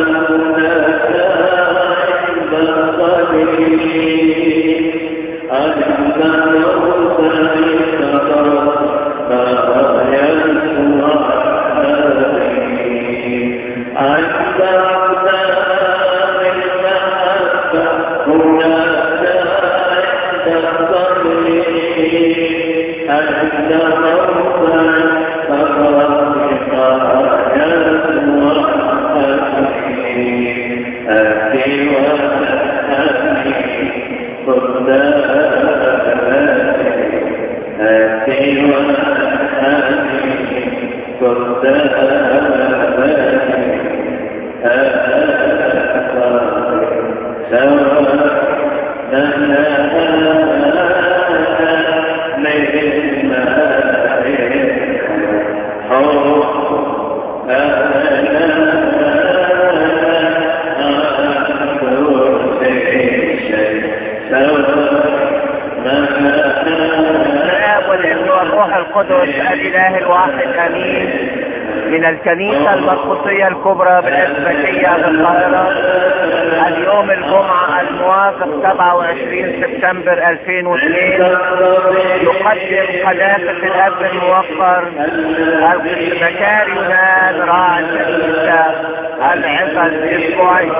الكنيسة المرقسية الكبرى بالأسبكية بالقاهرة اليوم الجمعة الموافق 27 سبتمبر 2002 يقدم قداسة الأب الموقر البكاري يونان راعي الكنيسة العظة الأسبوعية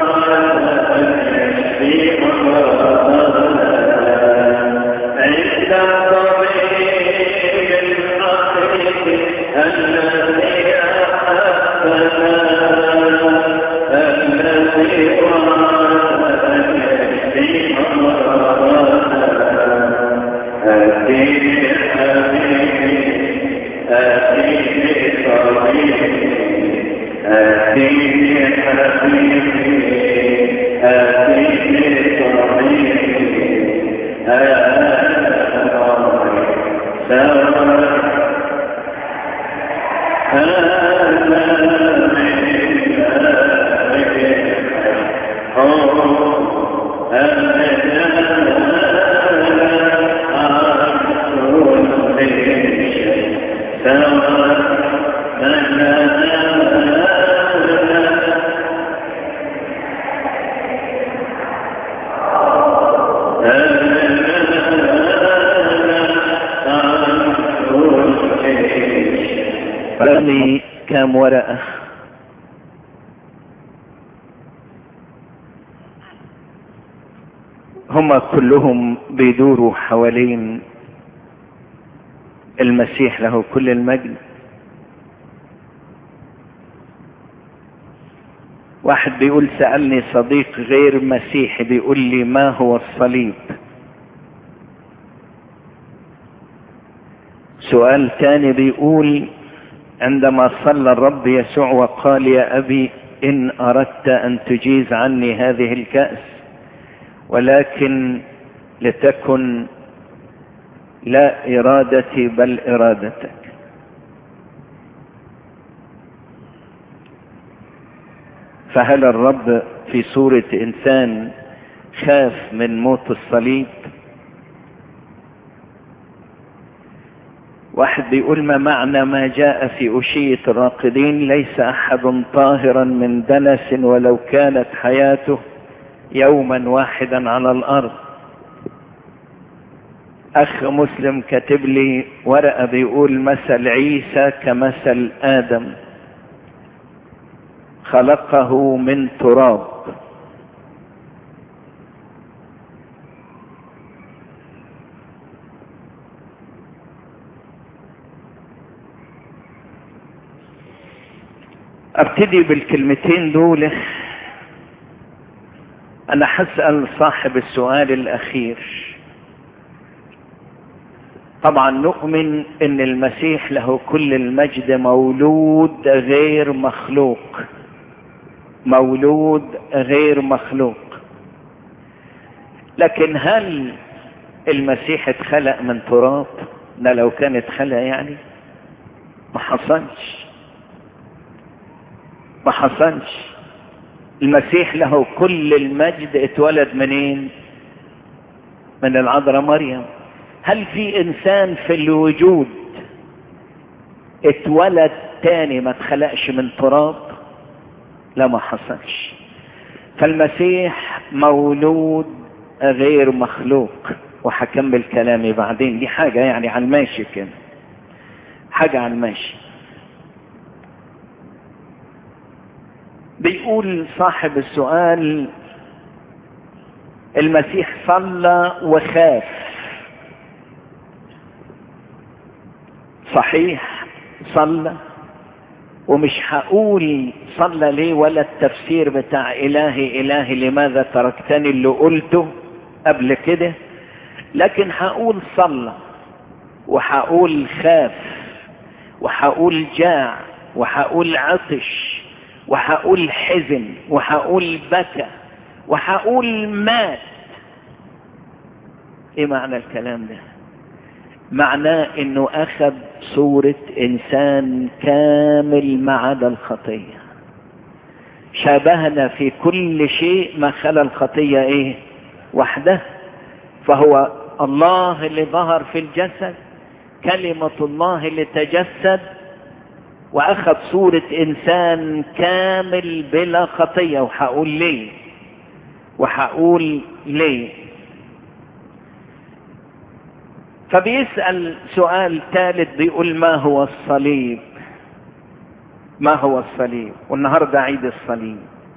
رمي كام ورقة هم كلهم بيدوروا حوالين المسيح له كل المجد واحد بيقول سألني صديق غير مسيحي بيقول لي ما هو الصليب سؤال تاني بيقول عندما صلى الرب يسوع وقال يا أبي إن أردت أن تجيز عني هذه الكأس ولكن لتكن لا إرادتي بل إرادتك فهل الرب في صورة إنسان خاف من موت الصليب واحد بيقول ما معنى ما جاء في أشية الراقدين ليس أحد طاهرا من دنس ولو كانت حياته يوما واحدا على الأرض أخ مسلم كاتب لي ورقة بيقول مثل عيسى كمثل آدم خلقه من تراب ابتدي بالكلمتين دول انا هسأل صاحب السؤال الاخير طبعا نؤمن ان المسيح له كل المجد مولود غير مخلوق مولود غير مخلوق لكن هل المسيح اتخلق من تراب ده لو كان اتخلق يعني ما حصلش ما حصلش المسيح له كل المجد اتولد منين من العذراء مريم هل في انسان في الوجود اتولد تاني ما اتخلقش من تراب لا ما حصلش فالمسيح مولود غير مخلوق وهكمل كلامي بعدين دي حاجة يعني على الماشي كده حاجة على الماشي بيقول صاحب السؤال المسيح صلى وخاف صحيح صلى ومش هقول صلى ليه ولا التفسير بتاع إلهي إلهي لماذا تركتني اللي قلته قبل كده لكن هقول صلى وهقول خاف وهقول جاع وهقول عطش وهقول حزن وهقول بكى وهقول مات ايه معنى الكلام ده معناه انه اخذ صورة انسان كامل ما عدا الخطية شابهنا في كل شيء ما خلا الخطية ايه وحده فهو الله اللي ظهر في الجسد كلمة الله اللي تجسد واخذ صورة انسان كامل بلا خطية وهقول ليه وهقول ليه فبيسأل سؤال ثالث بيقول ما هو الصليب ما هو الصليب والنهاردة عيد الصليب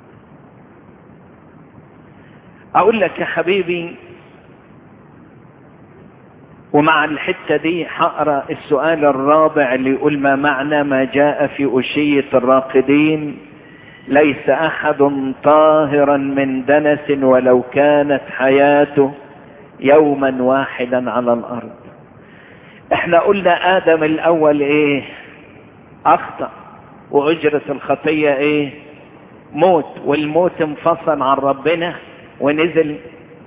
اقول لك يا حبيبي ومع الحتة دي هقرا السؤال الرابع اللي يقول ما معنى ما جاء في أشية الراقدين ليس أحد طاهرا من دنس ولو كانت حياته يوما واحدا على الأرض احنا قلنا آدم الأول ايه أخطأ وأجرة الخطية ايه موت والموت انفصل عن ربنا ونزل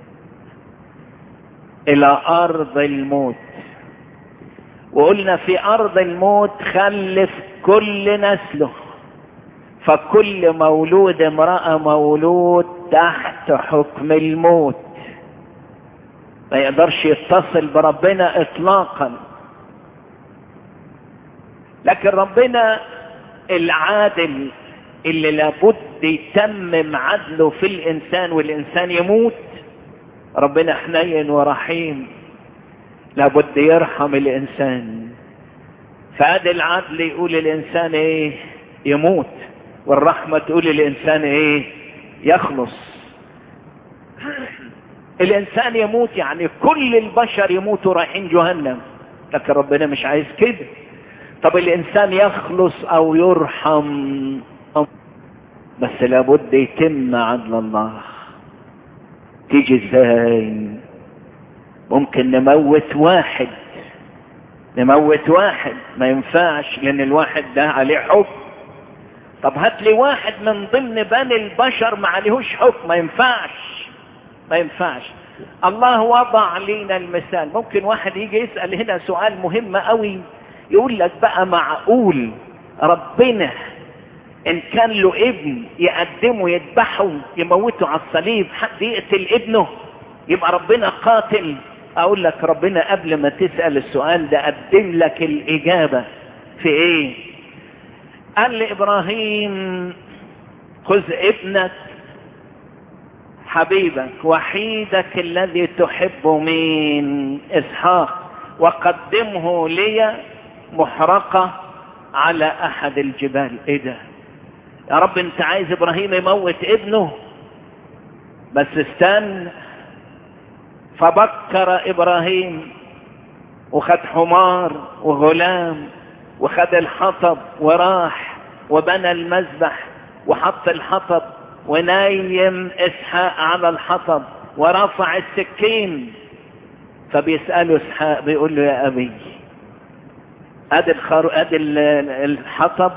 الى ارض الموت وقلنا في ارض الموت خلف كل نسله فكل مولود امرأة مولود تحت حكم الموت ما يقدرش يتصل بربنا اطلاقا لكن ربنا العادل اللي لابد يتمم عدله في الانسان والانسان يموت ربنا حنين ورحيم لابد يرحم الانسان فادي العدل يقول الانسان ايه يموت والرحمة تقول الانسان ايه يخلص الانسان يموت يعني كل البشر يموتوا رايحين جهنم لكن ربنا مش عايز كده طب الانسان يخلص او يرحم بس لابد يتم عدل الله تيجي ازاي ممكن نموت واحد نموت واحد ما ينفعش لان الواحد ده عليه حكم طب هات لي واحد من ضمن بني البشر ما عليهوش حكم ما ينفعش ما ينفعش الله وضع لنا المثال ممكن واحد يجي يسأل هنا سؤال مهم قوي يقول لك بقى معقول ربنا ان كان له ابن يقدمه يذبحه يموته على الصليب حد يقتل ابنه يبقى ربنا قاتل اقول لك ربنا قبل ما تسأل السؤال ده قدم لك الاجابة في ايه قال لابراهيم خذ ابنك حبيبك وحيدك الذي تحب مين اسحاق وقدمه لي محرقة على احد الجبال ايه ده يا رب انت عايز ابراهيم يموت ابنه بس استنى فبكر ابراهيم وخد حمار وغلام وخد الحطب وراح وبنى المذبح وحط الحطب ونايم اسحاق على الحطب ورفع السكين فبيسأله اسحاق بيقول له يا ابي ادي الخر ادي الحطب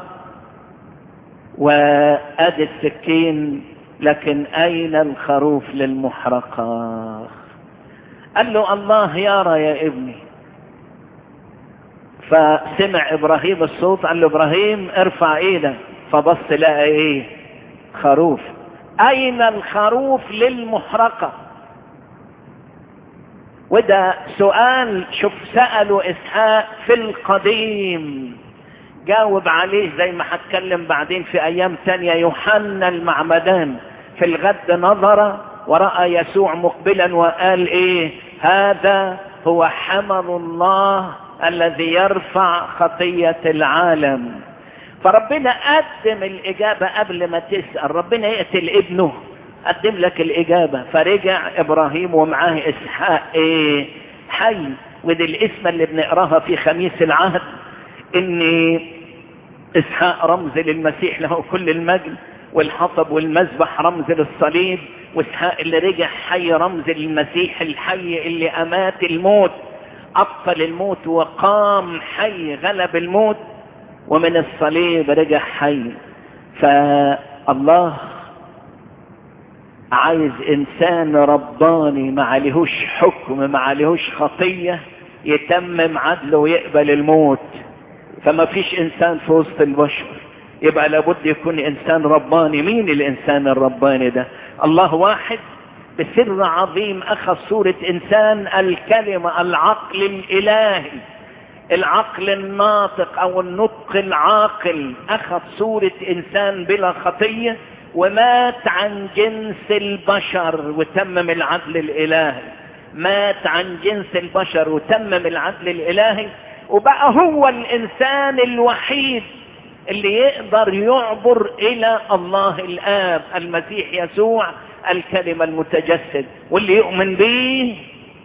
وادي السكين لكن اين الخروف للمحرقة قال له الله يرى يا ابني فسمع ابراهيم الصوت قال له ابراهيم ارفع ايدك فبص لقى ايه خروف اين الخروف للمحرقة وده سؤال شوف سألوا اسحاق في القديم جاوب عليه زي ما هتكلم بعدين في ايام تانية يوحنا المعمدان في الغد نظر ورأى يسوع مقبلا وقال ايه هذا هو حمل الله الذي يرفع خطية العالم فربنا قدم الإجابة قبل ما تسأل ربنا يقتل ابنه قدم لك الإجابة فرجع إبراهيم ومعاه إسحاق إيه حي ودي الاسم اللي بنقراها في خميس العهد إن إسحاق رمز للمسيح له كل المجد والحطب والمذبح رمز للصليب واسحاق اللي رجع حي رمز للمسيح الحي اللي امات الموت ابطل الموت وقام حي غلب الموت ومن الصليب رجع حي فالله عايز انسان رباني ما عليهوش حكم ما عليهوش خطية يتمم عدله ويقبل الموت فما فيش انسان في وسط البشر يبقى لابد يكون انسان رباني مين الانسان الرباني ده الله واحد بسر عظيم اخذ صورة انسان الكلمة العقل الالهي العقل الناطق او النطق العاقل اخذ صورة انسان بلا خطية ومات عن جنس البشر وتمم العدل الالهي مات عن جنس البشر وتمم العدل الالهي وبقى هو الانسان الوحيد اللي يقدر يعبر الى الله الاب المسيح يسوع الكلمة المتجسد واللي يؤمن به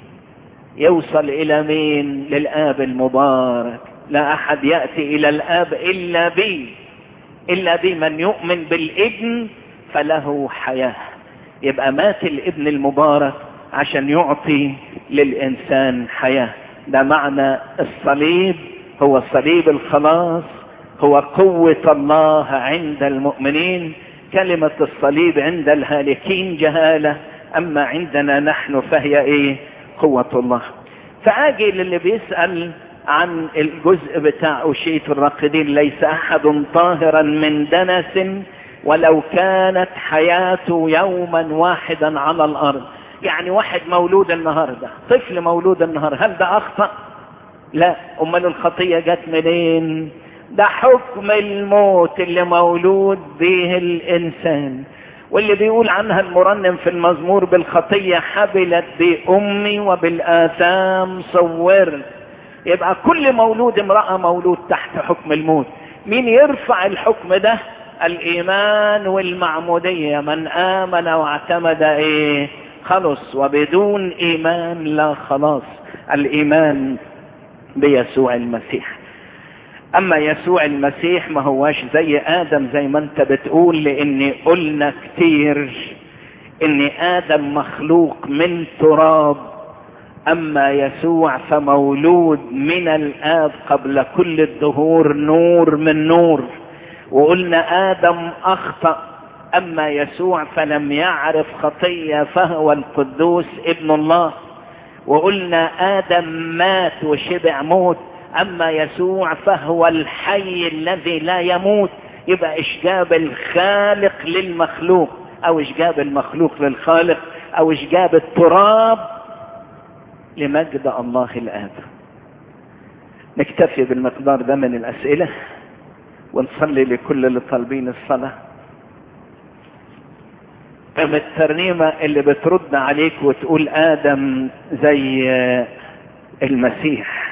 يوصل الى مين للاب المبارك لا احد يأتي الى الاب الا بي الا بمن يؤمن بالابن فله حياة يبقى مات الابن المبارك عشان يعطي للانسان حياة ده معنى الصليب هو صليب الخلاص هو قوة الله عند المؤمنين كلمة الصليب عند الهالكين جهالة اما عندنا نحن فهي ايه قوة الله فاجي للي بيسأل عن الجزء بتاع أشية الراقدين ليس أحد طاهرا من دنس ولو كانت حياته يوما واحدا على الأرض يعني واحد مولود النهاردة طفل مولود النهاردة هل ده أخطأ لا أمال الخطية جت منين ده حكم الموت اللي مولود به الإنسان واللي بيقول عنها المرنم في المزمور بالخطية حبلت بأمي وبالآثام صورت يبقى كل مولود امرأة مولود تحت حكم الموت مين يرفع الحكم ده الإيمان والمعمودية من آمن واعتمد إيه خلص وبدون إيمان لا خلاص الإيمان بيسوع المسيح اما يسوع المسيح ما هواش زي ادم زي ما انت بتقول لان قلنا كتير ان ادم مخلوق من تراب اما يسوع فمولود من الاب قبل كل الدهور نور من نور وقلنا ادم اخطأ اما يسوع فلم يعرف خطية فهو القدوس ابن الله وقلنا ادم مات وشبع موت اما يسوع فهو الحي الذي لا يموت يبقى اشجاب الخالق للمخلوق او اشجاب المخلوق للخالق او اشجاب التراب لمجد الله الاب نكتفي بالمقدار ده من الاسئلة ونصلي لكل اللي طالبين الصلاة الترنيمة اللي بترد عليك وتقول ادم زي المسيح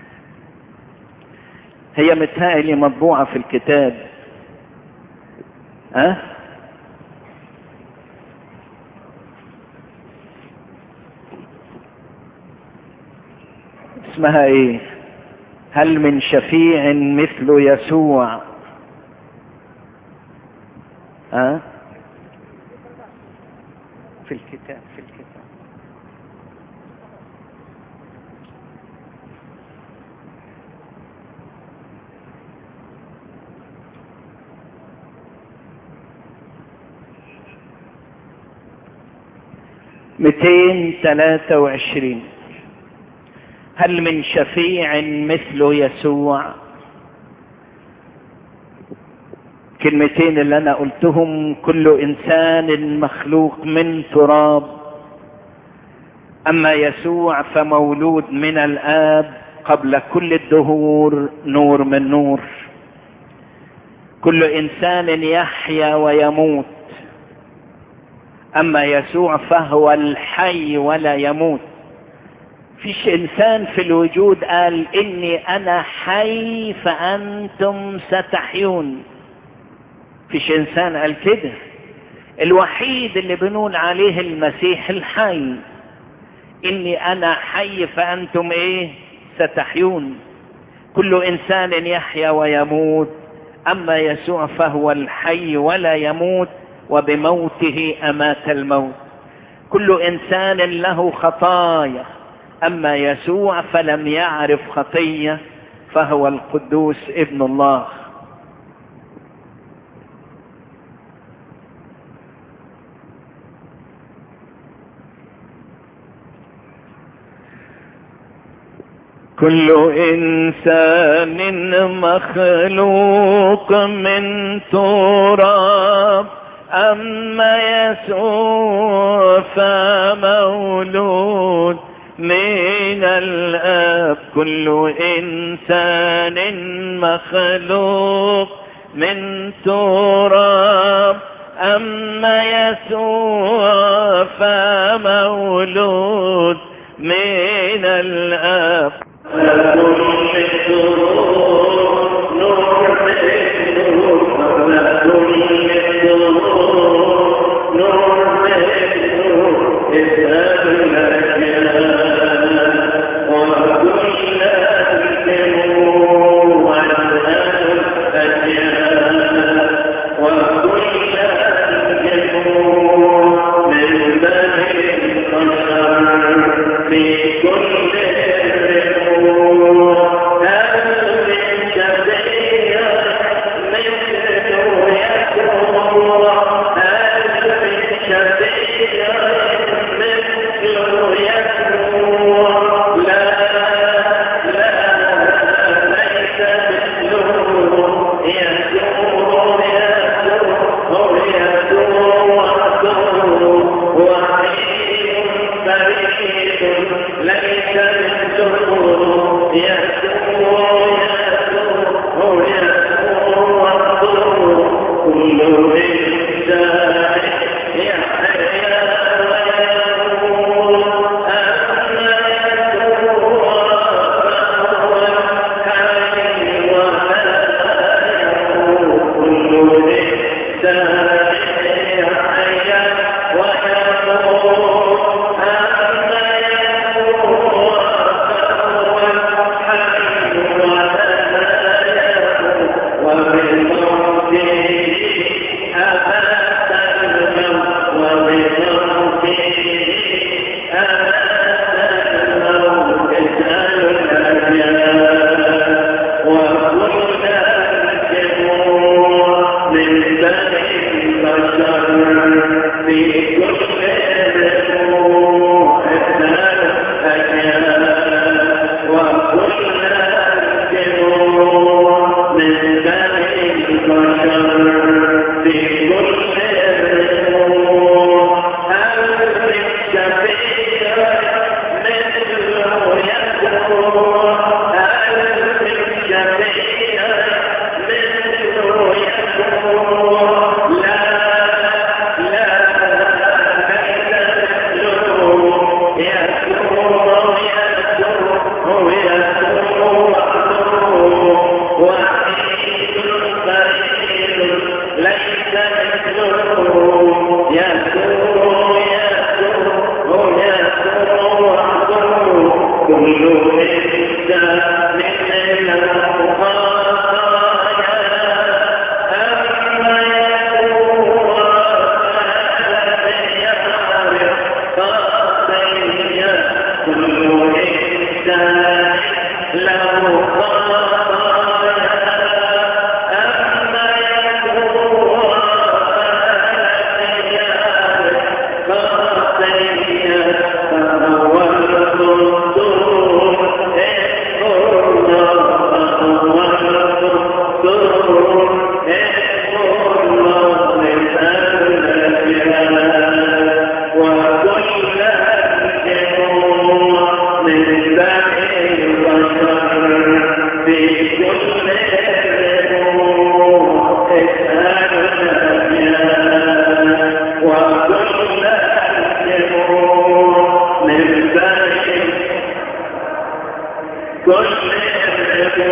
هي متهيألي مطبوعة في الكتاب ها أه؟ اسمها ايه هل من شفيع مثل يسوع ها أه؟ في الكتاب في الكتاب مئتين ثلاثة وعشرين هل من شفيع مثل يسوع كلمتين اللي انا قلتهم كل انسان مخلوق من تراب اما يسوع فمولود من الاب قبل كل الدهور نور من نور كل انسان يحيا ويموت اما يسوع فهو الحي ولا يموت فيش انسان في الوجود قال اني انا حي فانتم ستحيون فيش انسان قال كده الوحيد اللي بنقول عليه المسيح الحي اني انا حي فانتم ايه ستحيون كل انسان يحيا ويموت اما يسوع فهو الحي ولا يموت وبموته امات الموت كل انسان له خطايا اما يسوع فلم يعرف خطيه فهو القدوس ابن الله كل انسان مخلوق من تراب اما يسوع فمولود من الاب كل انسان مخلوق من تراب اما يسوع فمولود من الاب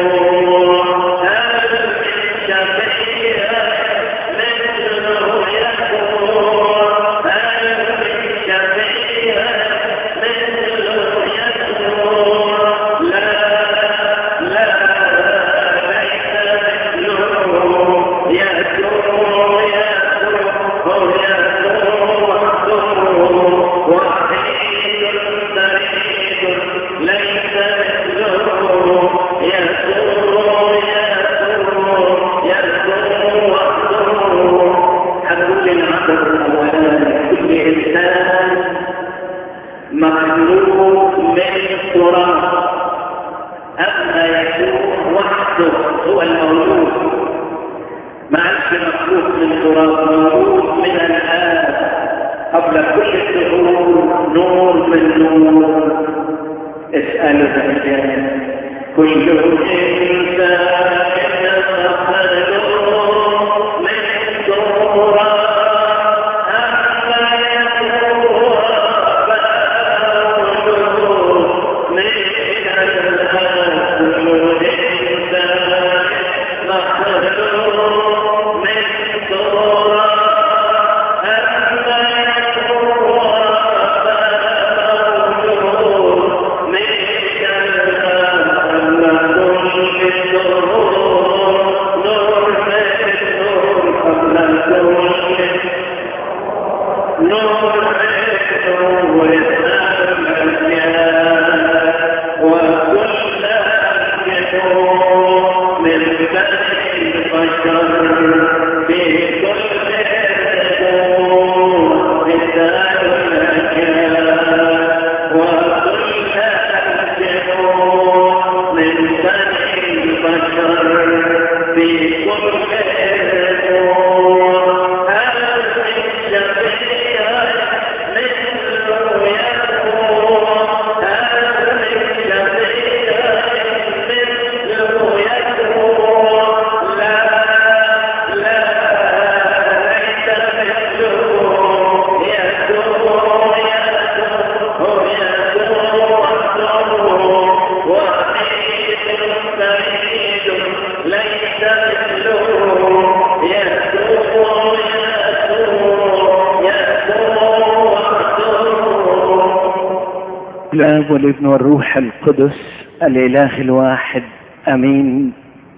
الاب والابن والروح القدس الاله الواحد امين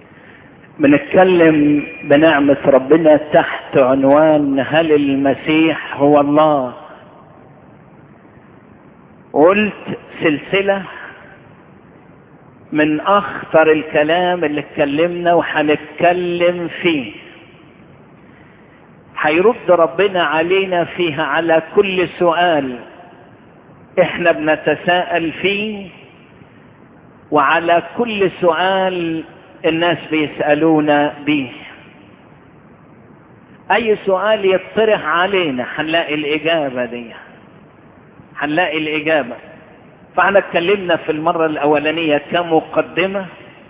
بنتكلم بنعمة ربنا تحت عنوان هل المسيح هو الله قلت سلسلة من اخطر الكلام اللي اتكلمنا وهنتكلم فيه هيرد ربنا علينا فيها على كل سؤال احنا بنتساءل فيه وعلى كل سؤال الناس بيسألونا بيه اي سؤال يطرح علينا هنلاقي الاجابة دي هنلاقي الاجابة فاحنا اتكلمنا في المرة الاولانية كمقدمة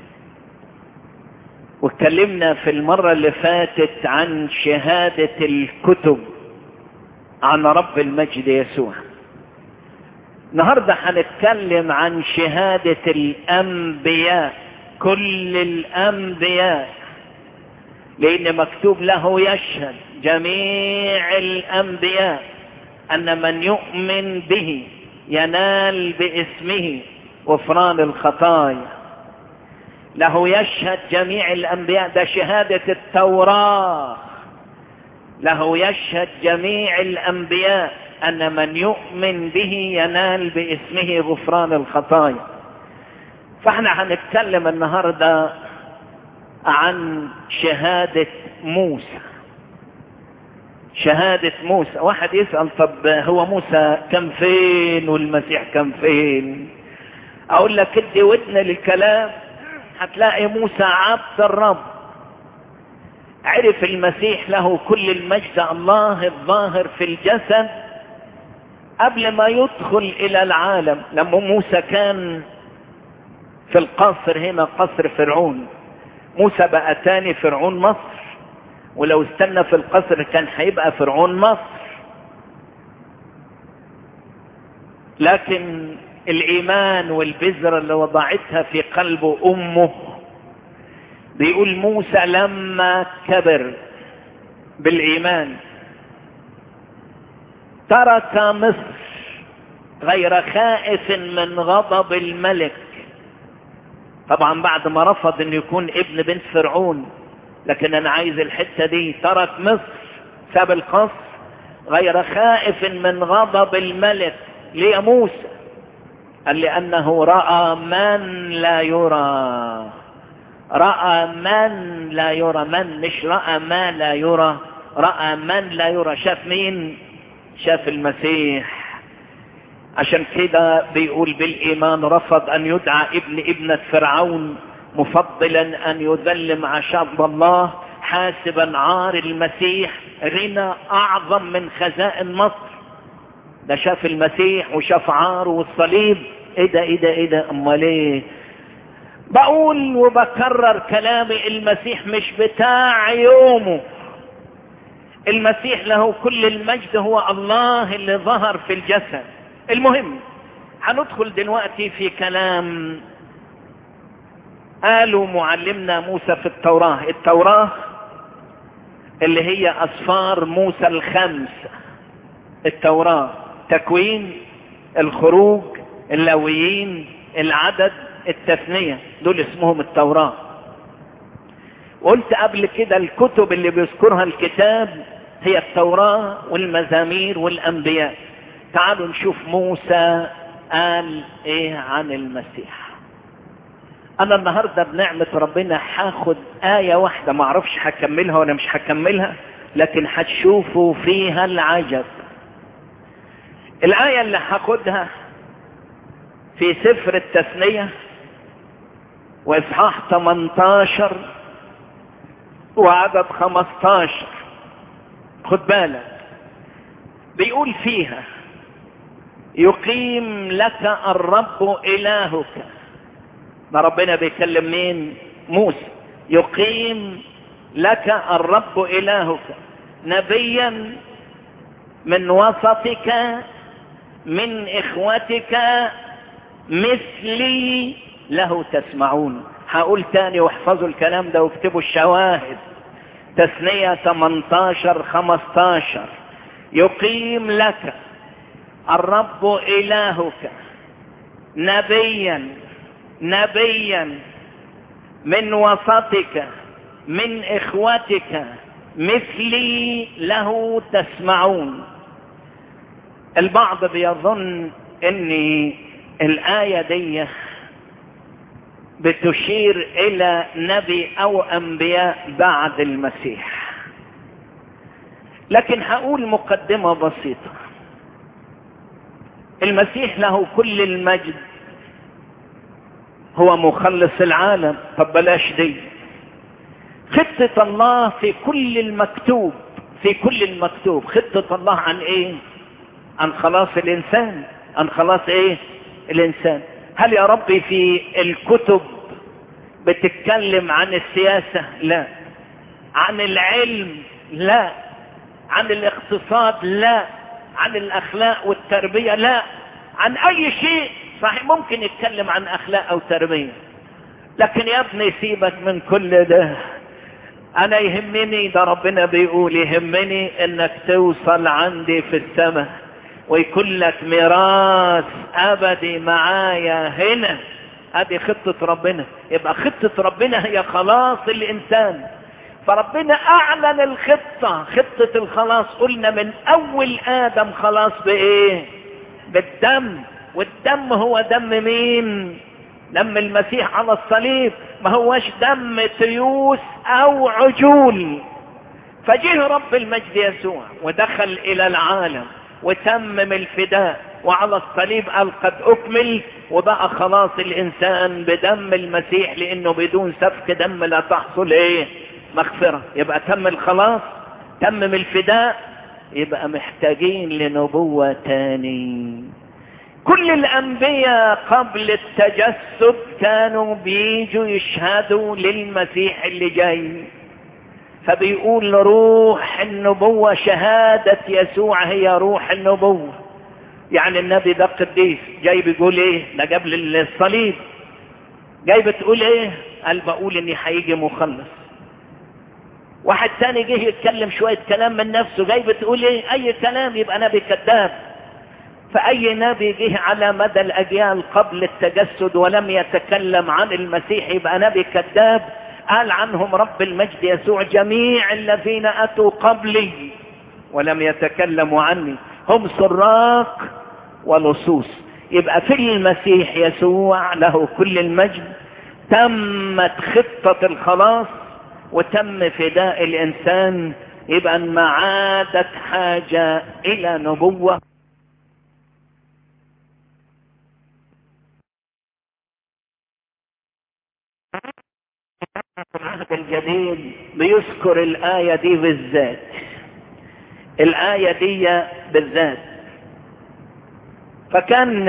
واتكلمنا في المرة اللي فاتت عن شهادة الكتب عن رب المجد يسوع النهارده هنتكلم عن شهادة الأنبياء كل الأنبياء لأن مكتوب له يشهد جميع الأنبياء أن من يؤمن به ينال باسمه غفران الخطايا له يشهد جميع الأنبياء ده شهادة التوراة له يشهد جميع الأنبياء أن من يؤمن به ينال باسمه غفران الخطايا فاحنا هنتكلم النهاردة عن شهادة موسى شهادة موسى واحد يسأل طب هو موسى كان فين والمسيح كان فين اقول لك ادي ودن للكلام هتلاقي موسى عبد الرب عرف المسيح له كل المجد الله الظاهر في الجسد قبل ما يدخل الى العالم لما موسى كان في القصر هنا قصر فرعون موسى بقى تاني فرعون مصر ولو استنى في القصر كان هيبقى فرعون مصر لكن الايمان والبذرة اللي وضعتها في قلب امه بيقول موسى لما كبر بالايمان ترك مصر غير خائف من غضب الملك طبعا بعد ما رفض ان يكون ابن بنت فرعون لكن انا عايز الحتة دي ترك مصر ساب القصر غير خائف من غضب الملك ليه موسى قال لانه رأى من لا يرى رأى من لا يرى من مش رأى ما لا يرى رأى من لا يرى شاف مين شاف المسيح عشان كده بيقول بالإيمان رفض أن يدعى ابن ابنة فرعون مفضلا أن يذل مع شعب الله حاسبا عار المسيح غنى أعظم من خزائن مصر ده شاف المسيح وشاف عاره والصليب ايه ده ايه ده ايه ده امال ايه بقول وبكرر كلامي المسيح مش بتاع يومه المسيح له كل المجد هو الله اللي ظهر في الجسد المهم هندخل دلوقتي في كلام قالوا معلمنا موسى في التوراة التوراة اللي هي أسفار موسى الخمس التوراة تكوين الخروج اللاويين العدد التثنية دول اسمهم التوراة قلت قبل كده الكتب اللي بيذكرها الكتاب هي التوراة والمزامير والأنبياء تعالوا نشوف موسى قال ايه عن المسيح انا النهارده بنعمه ربنا هاخد ايه واحده ما اعرفش هكملها ولا مش هكملها لكن هتشوفوا فيها العجب الايه اللي هاخدها في سفر التثنيه واصحاح 18 وعدد 15 خد بالك بيقول فيها يقيم لك الرب إلهك ده ربنا بيكلم مين موسى يقيم لك الرب إلهك نبيا من وسطك من إخوتك مثلي له تسمعون هقول تاني واحفظوا الكلام ده واكتبوا الشواهد تثنية 18 15 يقيم لك الرب إلهك نبيا نبيا من وسطك من إخوتك مثلي له تسمعون البعض بيظن ان الآية دي بتشير إلى نبي أو أنبياء بعد المسيح لكن هقول مقدمة بسيطة المسيح له كل المجد هو مخلص العالم طب بلاش دي خطة الله في كل المكتوب في كل المكتوب خطة الله عن ايه عن خلاص الانسان عن خلاص ايه الانسان هل يا ربي في الكتب بتتكلم عن السياسة لا عن العلم لا عن الاقتصاد لا عن الاخلاق والتربية لا عن اي شيء صحيح ممكن يتكلم عن اخلاق او تربية لكن يا ابني سيبك من كل ده انا يهمني ده ربنا بيقول يهمني انك توصل عندي في السماء ويكون لك ميراث ابدي معايا هنا هذه خطة ربنا يبقى خطة ربنا هي خلاص الانسان فربنا اعلن الخطة خطة الخلاص قلنا من اول ادم خلاص بايه بالدم والدم هو دم مين دم المسيح على الصليب ما هوش دم تيوس او عجول فجه رب المجد يسوع ودخل الى العالم وتمم الفداء وعلى الصليب قال قد اكمل وبقى خلاص الانسان بدم المسيح لانه بدون سفك دم لا تحصل ايه مغفرة يبقى تم الخلاص تمم الفداء يبقى محتاجين لنبوة تاني كل الانبياء قبل التجسد كانوا بيجوا يشهدوا للمسيح اللي جاي فبيقول روح النبوة شهادة يسوع هي روح النبوة يعني النبي ده قديس جاي بيقول ايه ده قبل الصليب جاي بتقول ايه قال بقول اني هيجي مخلص واحد تاني جه يتكلم شوية كلام من نفسه جاي بتقول ايه اي كلام يبقى نبي كذاب فاي نبي جه على مدى الاجيال قبل التجسد ولم يتكلم عن المسيح يبقى نبي كذاب قال عنهم رب المجد يسوع جميع الذين اتوا قبلي ولم يتكلموا عني هم سراق ولصوص يبقى في المسيح يسوع له كل المجد تمت خطة الخلاص وتم فداء الانسان يبقى ما عادت حاجة الى نبوة العهد الجديد بيذكر الآية دي بالذات الآية دي بالذات فكان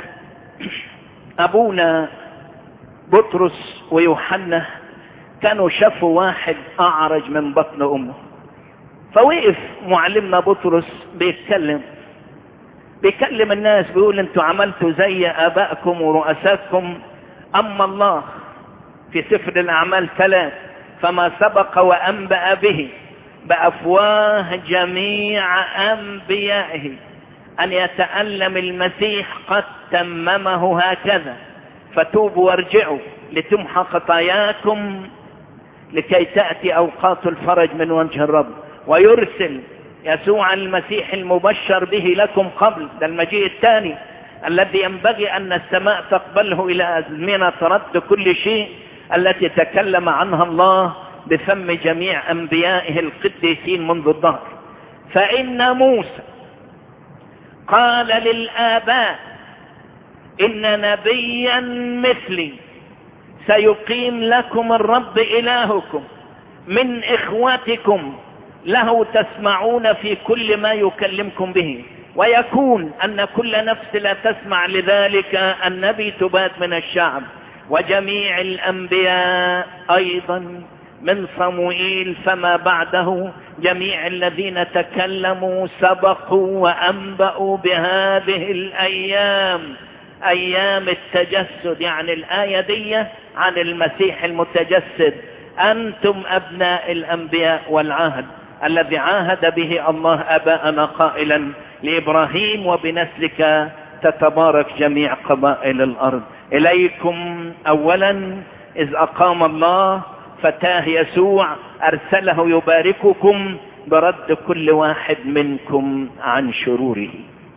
أبونا بطرس ويوحنا كانوا شافوا واحد أعرج من بطن أمه فوقف معلمنا بطرس بيتكلم بيكلم الناس بيقول انتوا عملتوا زي ابائكم ورؤساتكم اما الله في سفر الاعمال ثلاث فما سبق وانبأ به بافواه جميع انبيائه ان يتألم المسيح قد تممه هكذا فتوبوا وارجعوا لتمحى خطاياكم لكي تأتي اوقات الفرج من وجه الرب ويرسل يسوع المسيح المبشر به لكم قبل ده المجيء الثاني الذي ينبغي ان السماء تقبله الى ازمنة رد كل شيء التي تكلم عنها الله بفم جميع انبيائه القديسين منذ الظهر فان موسى قال للاباء ان نبيا مثلي سيقيم لكم الرب الهكم من اخوتكم له تسمعون في كل ما يكلمكم به ويكون ان كل نفس لا تسمع لذلك النبي تبات من الشعب وجميع الانبياء ايضا من صموئيل فما بعده جميع الذين تكلموا سبقوا وانبأوا بهذه الايام ايام التجسد يعني الاية دي عن المسيح المتجسد انتم ابناء الانبياء والعهد الذي عاهد به الله اباءنا قائلا لابراهيم وبنسلك تتبارك جميع قبائل الارض اليكم اولا اذ اقام الله فتاه يسوع ارسله يبارككم برد كل واحد منكم عن شروره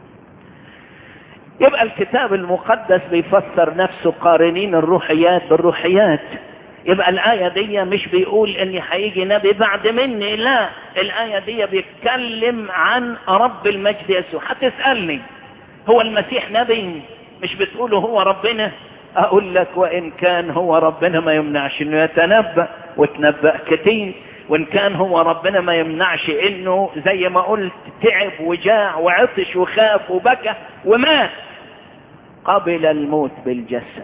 يبقى الكتاب المقدس بيفسر نفسه قارنين الروحيات بالروحيات يبقى الآية دي مش بيقول ان هيجي نبي بعد مني لا الآية دي بيتكلم عن رب المجد يسوع هتسألني هو المسيح نبي مش بتقوله هو ربنا اقول لك وان كان هو ربنا ما يمنعش انه يتنبأ وتنبأ كتير وان كان هو ربنا ما يمنعش انه زي ما قلت تعب وجاع وعطش وخاف وبكى ومات قبل الموت بالجسد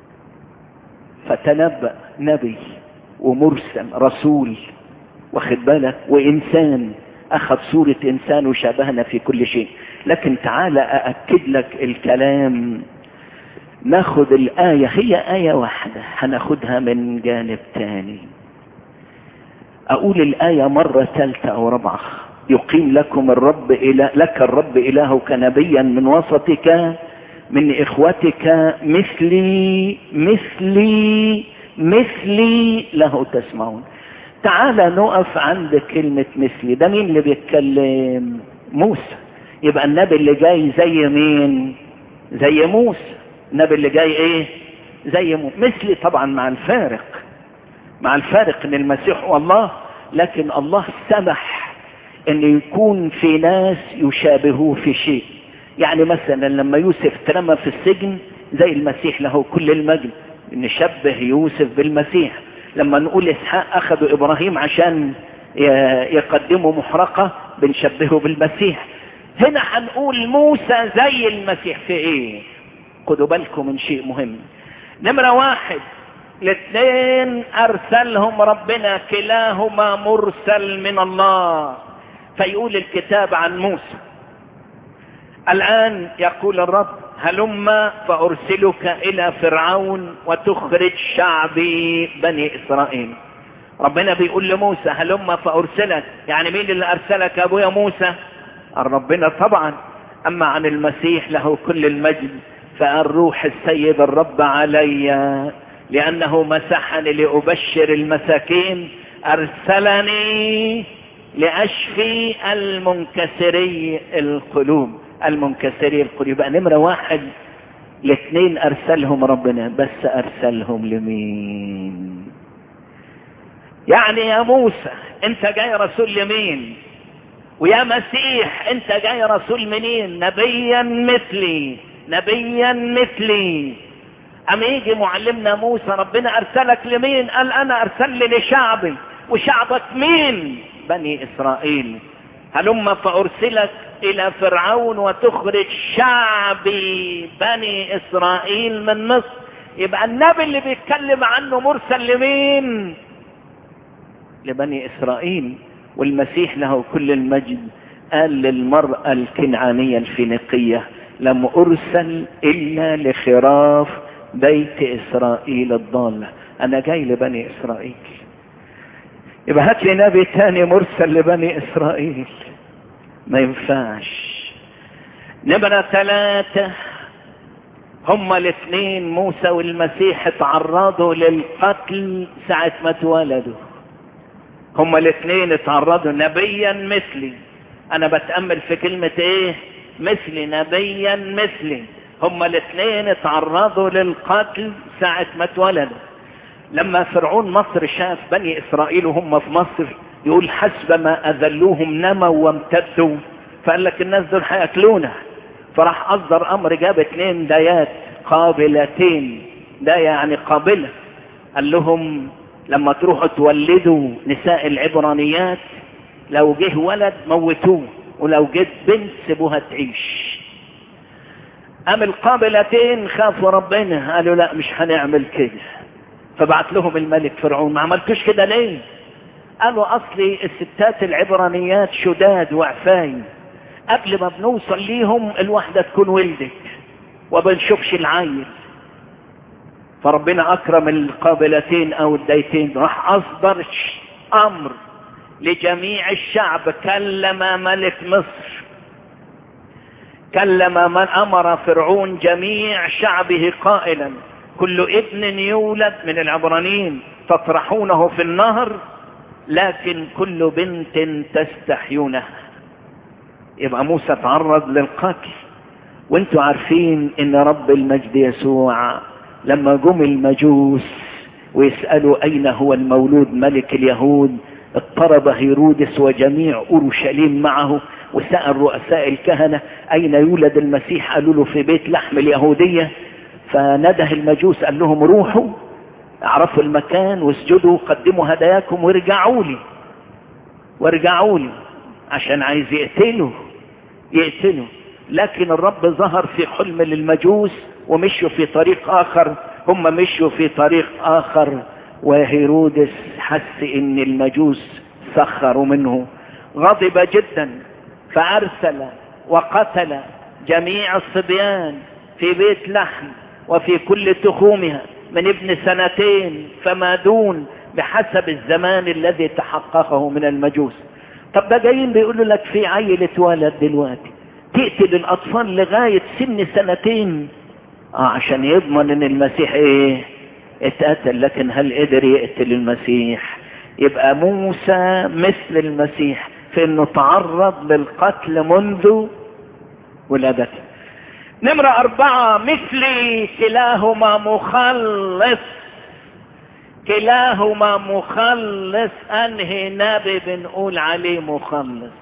فتنبأ نبي ومرسل رسول واخد بالك وانسان اخذ صورة انسان وشابهنا في كل شيء لكن تعال اأكد لك الكلام ناخد الآية هي آية واحدة هناخدها من جانب تاني أقول الآية مرة ثالثة أو رابعة يقيم لكم الرب إله لك الرب إلهك نبيا من وسطك من إخوتك مثلي مثلي مثلي له تسمعون تعال نقف عند كلمة مثلي ده مين اللي بيتكلم موسى يبقى النبي اللي جاي زي مين زي موسى النبي اللي جاي ايه زي موسى مثلي طبعا مع الفارق مع الفارق ان المسيح هو الله لكن الله سمح ان يكون في ناس يشابهوه في شيء يعني مثلا لما يوسف ترمى في السجن زي المسيح له كل المجد نشبه يوسف بالمسيح لما نقول اسحاق اخذوا ابراهيم عشان يقدموا محرقة بنشبهه بالمسيح هنا هنقول موسى زي المسيح في ايه خدوا بالكم من شيء مهم نمرة واحد الاثنين ارسلهم ربنا كلاهما مرسل من الله فيقول الكتاب عن موسى الان يقول الرب هلم فأرسلك إلى فرعون وتخرج شعبي بني إسرائيل ربنا بيقول لموسى هلم فأرسلك يعني مين اللي أرسلك يا أبويا موسى ربنا طبعا أما عن المسيح له كل المجد فالروح السيد الرب علي لأنه مسحني لأبشر المساكين أرسلني لأشفي المنكسري القلوب المنكسري القلوب يبقى نمرة واحد الاثنين أرسلهم ربنا بس أرسلهم لمين يعني يا موسى انت جاي رسول لمين ويا مسيح انت جاي رسول منين نبيا مثلي نبيا مثلي أم يجي معلمنا موسى ربنا أرسلك لمين قال أنا أرسل لشعبي وشعبك مين بني إسرائيل هلم فأرسلك إلى فرعون وتخرج شعبي بني إسرائيل من مصر يبقى النبي اللي بيتكلم عنه مرسل لمين لبني إسرائيل والمسيح له كل المجد قال للمرأة الكنعانية الفينيقية لم أرسل إلا لخراف بيت إسرائيل الضالة أنا جاي لبني إسرائيل يبقى هات لي نبي تاني مرسل لبني إسرائيل ما ينفعش نمرة ثلاثة هما الاثنين موسى والمسيح اتعرضوا للقتل ساعة ما اتولدوا هما الاثنين اتعرضوا نبيا مثلي انا بتأمل في كلمة ايه مثلي نبيا مثلي هما الاثنين اتعرضوا للقتل ساعة ما اتولدوا لما فرعون مصر شاف بني اسرائيل وهم في مصر يقول حسب ما اذلوهم نموا وامتدوا فقال لك الناس دول هياكلونا فراح اصدر امر جاب اثنين دايات قابلتين ده يعني قابلة قال لهم لما تروحوا تولدوا نساء العبرانيات لو جه ولد موتوه ولو جت بنت سيبوها تعيش قام القابلتين خافوا ربنا قالوا لا مش هنعمل كده فبعت لهم الملك فرعون ما عملتوش كده ليه قالوا اصلي الستات العبرانيات شداد وعفاين قبل ما بنوصل ليهم الواحدة تكون ولدت وبنشوفش العيل فربنا اكرم القابلتين او الديتين راح اصدر امر لجميع الشعب كلم ملك مصر كلم من امر فرعون جميع شعبه قائلا كل ابن يولد من العبرانيين تطرحونه في النهر لكن كل بنت تستحيونها يبقى موسى تعرض للقتل وانتوا عارفين ان رب المجد يسوع لما جم المجوس ويسألوا اين هو المولود ملك اليهود اضطرب هيرودس وجميع اورشليم معه وسأل رؤساء الكهنة اين يولد المسيح قالوا له في بيت لحم اليهودية فنده المجوس قال لهم روحوا اعرفوا المكان واسجدوا قدموا هداياكم وارجعوا لي وارجعوا لي عشان عايز يقتله يقتله لكن الرب ظهر في حلم للمجوس ومشوا في طريق اخر هم مشوا في طريق اخر وهيرودس حس ان المجوس سخروا منه غضب جدا فارسل وقتل جميع الصبيان في بيت لحم وفي كل تخومها من ابن سنتين فما دون بحسب الزمان الذي تحققه من المجوس طب ده جايين بيقولوا لك في عيل اتولد دلوقتي تقتل الاطفال لغاية سن سنتين اه عشان يضمن ان المسيح ايه اتقتل لكن هل قدر يقتل المسيح يبقى موسى مثل المسيح في انه تعرض للقتل منذ ولادته نمرة اربعة مثلي كلاهما مخلص كلاهما مخلص انهي نبي بنقول عليه مخلص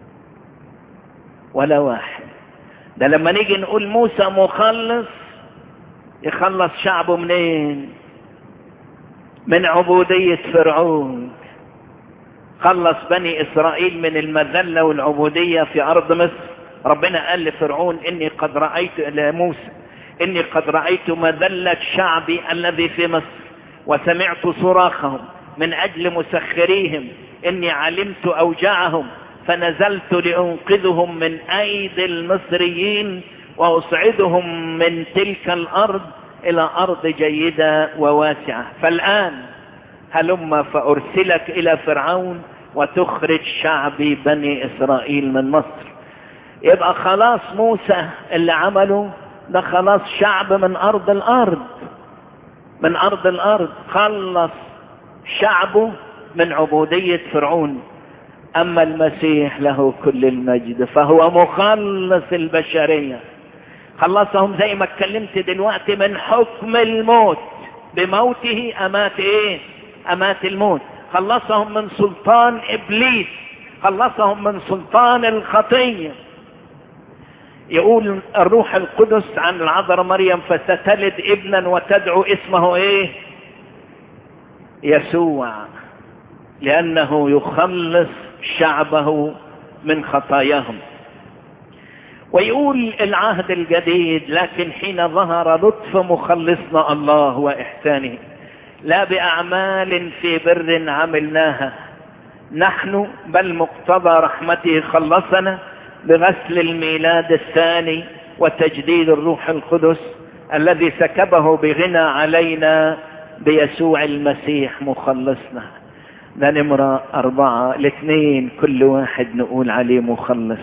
ولا واحد ده لما نيجي نقول موسى مخلص يخلص شعبه منين من عبودية فرعون خلص بني اسرائيل من المذلة والعبودية في ارض مصر ربنا قال لفرعون اني قد رأيت لموسى اني قد رأيت مذلة شعبي الذي في مصر وسمعت صراخهم من اجل مسخريهم اني علمت اوجاعهم فنزلت لانقذهم من ايدي المصريين واصعدهم من تلك الارض الى ارض جيدة وواسعة فالان هلم فارسلك الى فرعون وتخرج شعبي بني اسرائيل من مصر يبقى خلاص موسى اللي عمله ده خلاص شعب من ارض الارض من ارض الارض خلص شعبه من عبودية فرعون اما المسيح له كل المجد فهو مخلص البشرية خلصهم زي ما اتكلمت دلوقتي من حكم الموت بموته امات ايه امات الموت خلصهم من سلطان ابليس خلصهم من سلطان الخطيه يقول الروح القدس عن العذراء مريم فستلد ابنا وتدعو اسمه ايه يسوع لانه يخلص شعبه من خطاياهم ويقول العهد الجديد لكن حين ظهر لطف مخلصنا الله واحسانه لا باعمال في بر عملناها نحن بل مقتضى رحمته خلصنا بغسل الميلاد الثاني وتجديد الروح القدس الذي سكبه بغنى علينا بيسوع المسيح مخلصنا ده نمرة أربعة الاثنين كل واحد نقول عليه مخلص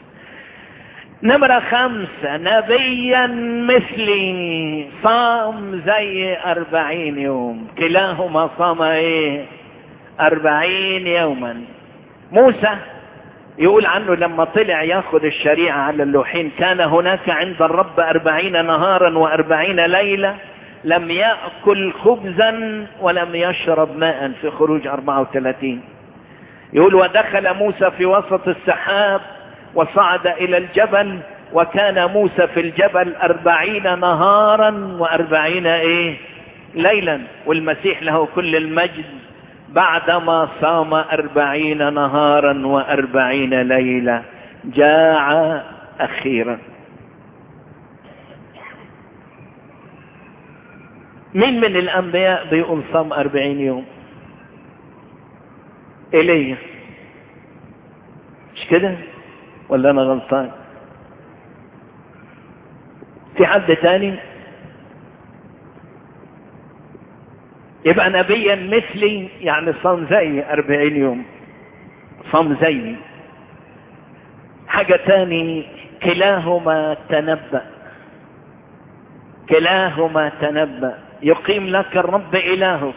نمرة خمسة نبيا مثلي صام زي أربعين يوم كلاهما صام ايه أربعين يوما موسى يقول عنه لما طلع ياخذ الشريعة على اللوحين كان هناك عند الرب أربعين نهارا وأربعين ليلة لم يأكل خبزا ولم يشرب ماء في خروج 34 يقول ودخل موسى في وسط السحاب وصعد إلى الجبل وكان موسى في الجبل أربعين نهارا وأربعين إيه ليلا والمسيح له كل المجد بعدما صام أربعين نهارا وأربعين ليلة جاع أخيرا مين من الأنبياء بيقول صام أربعين يوم إليه مش كده ولا أنا غلطان في حد تاني يبقى نبيا مثلي يعني صام زي أربعين يوم صام زيي حاجة تاني كلاهما تنبأ كلاهما تنبأ يقيم لك الرب إلهك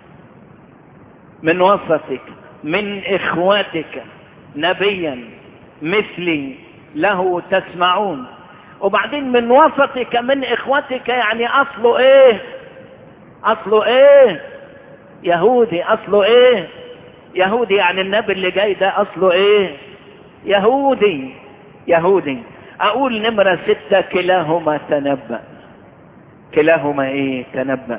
من وسطك من إخواتك نبيا مثلي له تسمعون وبعدين من وسطك من إخوتك يعني أصله إيه أصله إيه يهودي أصله إيه يهودي يعني النبي اللي جاي ده أصله إيه يهودي يهودي أقول نمرة ستة كلاهما تنبأ كلاهما ايه تنبأ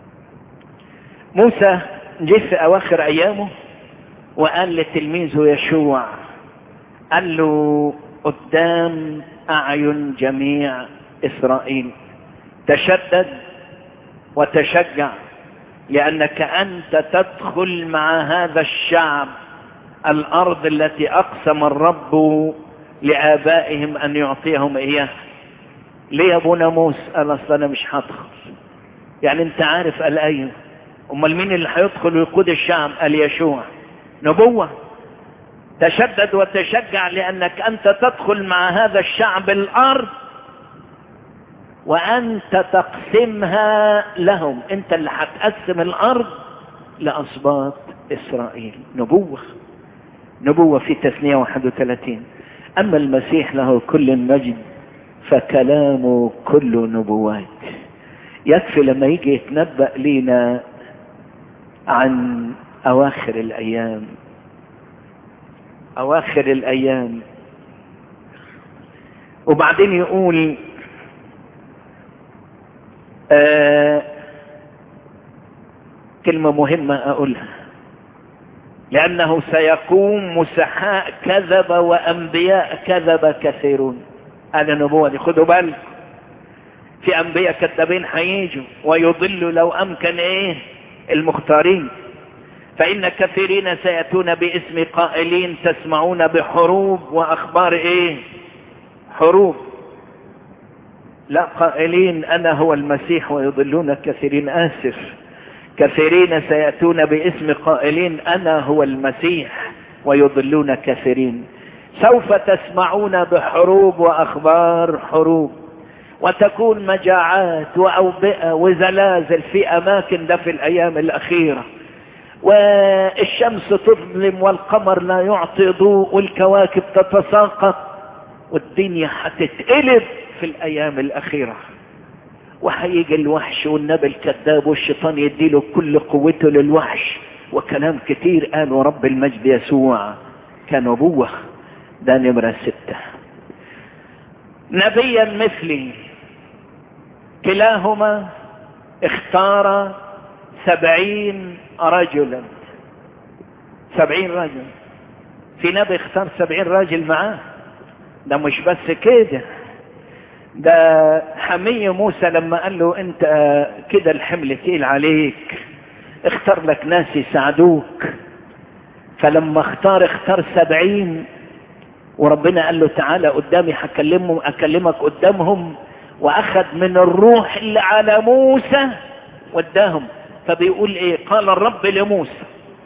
موسى جه في اواخر ايامه وقال لتلميذه يشوع قال له قدام اعين جميع اسرائيل تشدد وتشجع لانك انت تدخل مع هذا الشعب الارض التي اقسم الرب لابائهم ان يعطيهم اياها ليه يا ابونا موسى قال اصل انا مش هدخل يعني انت عارف قال ايوه امال مين اللي هيدخل ويقود الشعب قال يشوع نبوة تشدد وتشجع لانك انت تدخل مع هذا الشعب الارض وانت تقسمها لهم انت اللي هتقسم الارض لاسباط اسرائيل نبوة نبوة في تثنية 31 اما المسيح له كل المجد فكلامه كله نبوات يكفي لما يجي يتنبأ لينا عن أواخر الأيام أواخر الأيام وبعدين يقول آه كلمة مهمة أقولها لأنه سيقوم مسحاء كذب وأنبياء كذب كثيرون هذا النبوة دي خدوا بالك في انبياء كذابين هيجوا ويضلوا لو امكن ايه المختارين فان كثيرين سياتون باسم قائلين تسمعون بحروب واخبار ايه حروب لا قائلين انا هو المسيح ويضلون كثيرين اسف كثيرين سيأتون باسم قائلين انا هو المسيح ويضلون كثيرين سوف تسمعون بحروب واخبار حروب وتكون مجاعات واوبئة وزلازل في اماكن ده في الايام الاخيرة والشمس تظلم والقمر لا يعطي ضوء والكواكب تتساقط والدنيا هتتقلب في الايام الاخيرة وهيجي الوحش والنبي الكذاب والشيطان يديله كل قوته للوحش وكلام كتير قاله رب المجد يسوع كان ابوه ده نمرة ستة نبيا مثلي كلاهما اختار سبعين رجلا سبعين رجل في نبي اختار سبعين راجل معاه ده مش بس كده ده حمي موسى لما قال له انت كده الحمل تقيل عليك اختار لك ناس يساعدوك فلما اختار اختار سبعين وربنا قال له تعالى قدامي هكلمهم اكلمك قدامهم واخذ من الروح اللي على موسى وداهم فبيقول ايه قال الرب لموسى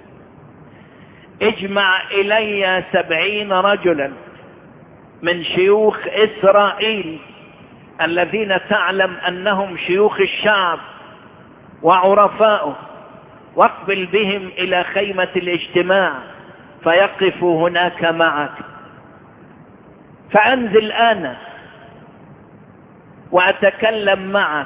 اجمع الي سبعين رجلا من شيوخ اسرائيل الذين تعلم انهم شيوخ الشعب وعرفاؤه واقبل بهم الى خيمة الاجتماع فيقفوا هناك معك فانزل انا واتكلم معك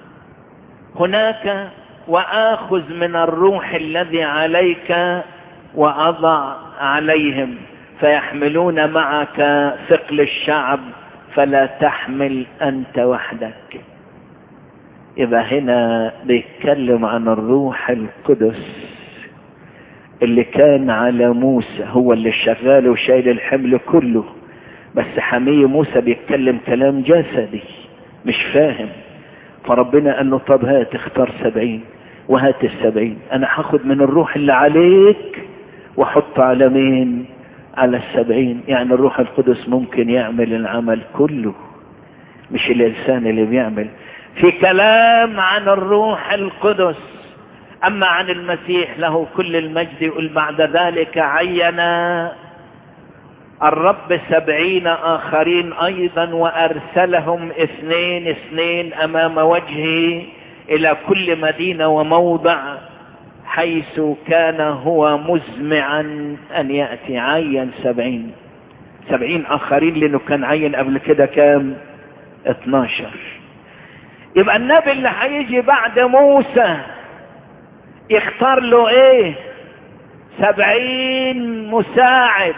هناك واخذ من الروح الذي عليك واضع عليهم فيحملون معك ثقل الشعب فلا تحمل انت وحدك يبقى هنا بيتكلم عن الروح القدس اللي كان على موسى هو اللي شغال وشايل الحمل كله بس حمي موسى بيتكلم كلام جسدي مش فاهم فربنا قال له طب هات اختار سبعين وهات السبعين انا هاخد من الروح اللي عليك واحط على مين على السبعين يعني الروح القدس ممكن يعمل العمل كله مش الانسان اللي بيعمل في كلام عن الروح القدس اما عن المسيح له كل المجد يقول بعد ذلك عين الرب سبعين اخرين ايضا وارسلهم اثنين اثنين امام وجهه الى كل مدينة وموضع حيث كان هو مزمعا ان يأتي عين سبعين سبعين اخرين لانه كان عين قبل كده كام اتناشر يبقى النبي اللي هيجي بعد موسى يختار له ايه سبعين مساعد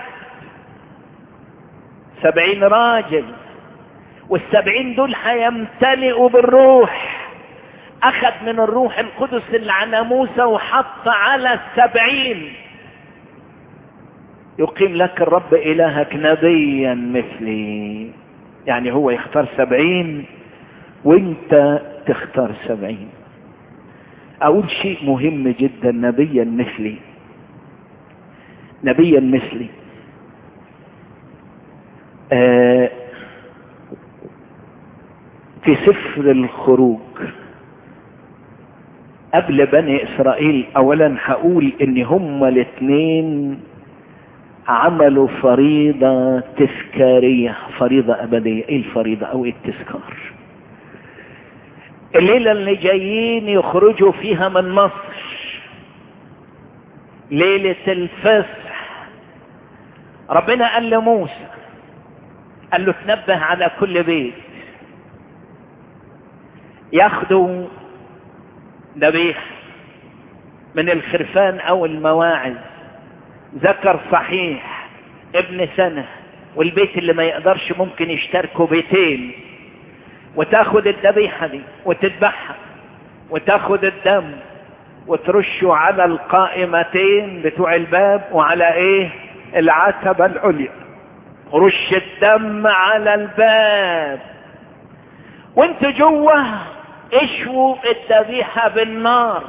سبعين راجل والسبعين دول هيمتلئوا بالروح اخذ من الروح القدس اللي على موسى وحط على السبعين يقيم لك الرب الهك نبيا مثلي يعني هو يختار سبعين وانت تختار سبعين اقول شيء مهم جدا نبيا مثلي نبيا مثلي آه في سفر الخروج قبل بني اسرائيل اولا هقول ان هما الاثنين عملوا فريضة تذكارية فريضة ابدية ايه الفريضة او ايه التذكار الليلة اللي جايين يخرجوا فيها من مصر ليلة الفصح ربنا قال لموسى قال له تنبه على كل بيت ياخدوا ذبيحة من الخرفان او المواعظ ذكر صحيح ابن سنة والبيت اللي ما يقدرش ممكن يشتركوا بيتين وتاخد الذبيحة دي وتذبحها وتاخد الدم وترشه على القائمتين بتوع الباب وعلى ايه العتبة العليا رش الدم على الباب وانت جوه اشووا الذبيحة بالنار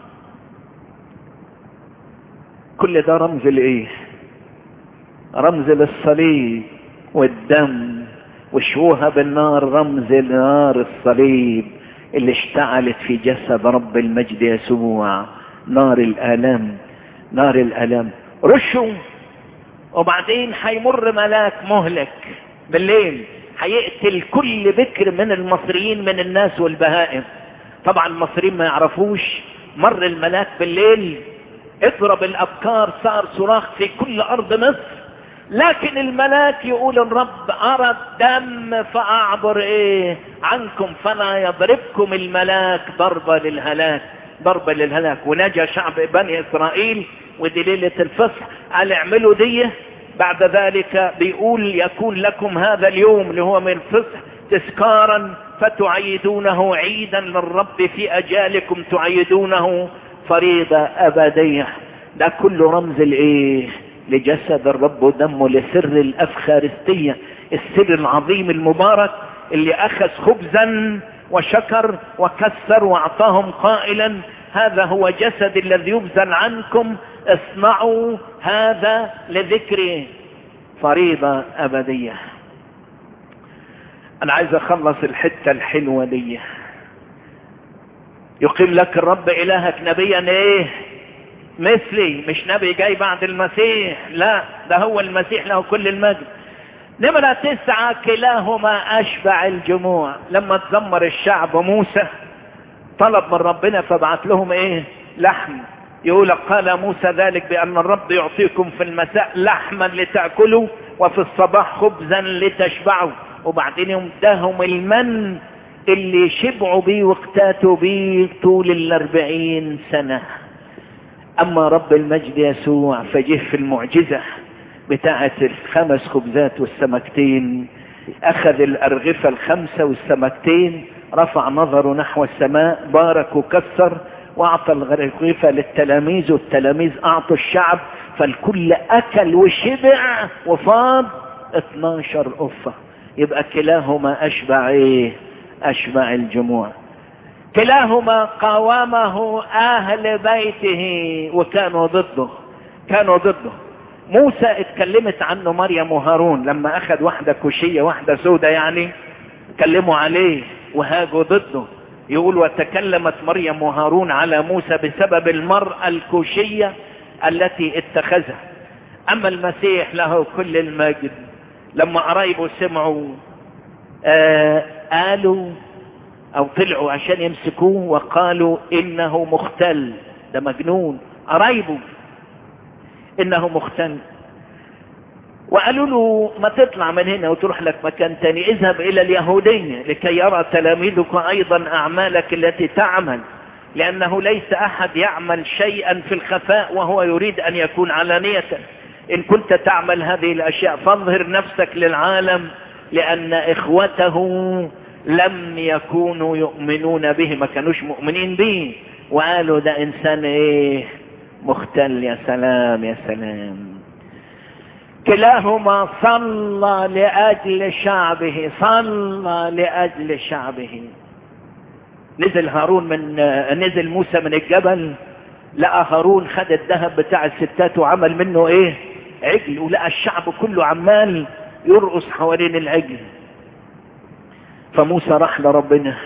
كل ده رمز لايه رمز للصليب والدم وشوها بالنار رمز نار الصليب اللي اشتعلت في جسد رب المجد يسوع نار الآلام نار الآلام رشوا وبعدين هيمر ملاك مهلك بالليل هيقتل كل بكر من المصريين من الناس والبهائم طبعا المصريين ما يعرفوش مر الملاك بالليل اضرب الابكار صار صراخ في كل ارض مصر لكن الملاك يقول الرب ارى الدم فاعبر ايه عنكم فلا يضربكم الملاك ضربة للهلاك ضربة للهلاك ونجا شعب بني اسرائيل ودي ليلة الفصح قال اعملوا دي بعد ذلك بيقول يكون لكم هذا اليوم اللي هو من الفصح تذكارا فتعيدونه عيدا للرب في اجالكم تعيدونه فريضة ابدية ده كله رمز الايه لجسد الرب ودمه لسر الافخارستية السر العظيم المبارك اللي اخذ خبزا وشكر وكسر واعطاهم قائلا هذا هو جسد الذي يبذل عنكم اصنعوا هذا لذكر فريضة ابدية انا عايز اخلص الحتة الحلوة دي يقيم لك الرب الهك نبيا ايه مثلي مش نبي جاي بعد المسيح لا ده هو المسيح له كل المجد نمرة تسعة كلاهما أشبع الجموع لما تزمر الشعب موسى طلب من ربنا فبعت لهم ايه لحم يقول قال موسى ذلك بأن الرب يعطيكم في المساء لحما لتأكلوا وفي الصباح خبزا لتشبعوا وبعدين يمدهم المن اللي شبعوا بيه واقتاتوا بيه طول الاربعين سنة اما رب المجد يسوع فجه في المعجزة بتاعة الخمس خبزات والسمكتين اخذ الارغفة الخمسة والسمكتين رفع نظره نحو السماء بارك وكسر واعطى الغرفة للتلاميذ والتلاميذ اعطوا الشعب فالكل اكل وشبع وفاض 12 قفة يبقى كلاهما اشبع ايه اشبع الجموع كلاهما قاومه اهل بيته وكانوا ضده كانوا ضده موسى اتكلمت عنه مريم وهارون لما اخذ واحدة كوشية واحدة سودة يعني كلموا عليه وهاجوا ضده يقول وتكلمت مريم وهارون على موسى بسبب المرأة الكوشية التي اتخذها اما المسيح له كل المجد لما قرايبه سمعوا آه قالوا او طلعوا عشان يمسكوه وقالوا انه مختل ده مجنون قرايبه انه مختل وقالوا له ما تطلع من هنا وتروح لك مكان تاني اذهب الى اليهودية لكي يرى تلاميذك ايضا اعمالك التي تعمل لانه ليس احد يعمل شيئا في الخفاء وهو يريد ان يكون علانية ان كنت تعمل هذه الاشياء فاظهر نفسك للعالم لان اخوته لم يكونوا يؤمنون به ما كانوش مؤمنين به وقالوا ده انسان ايه مختل يا سلام يا سلام كلاهما صلى لأجل شعبه صلى لأجل شعبه نزل هارون من نزل موسى من الجبل لقى هارون خد الذهب بتاع الستات وعمل منه ايه عجل ولقى الشعب كله عمال يرقص حوالين العجل فموسى راح لربنا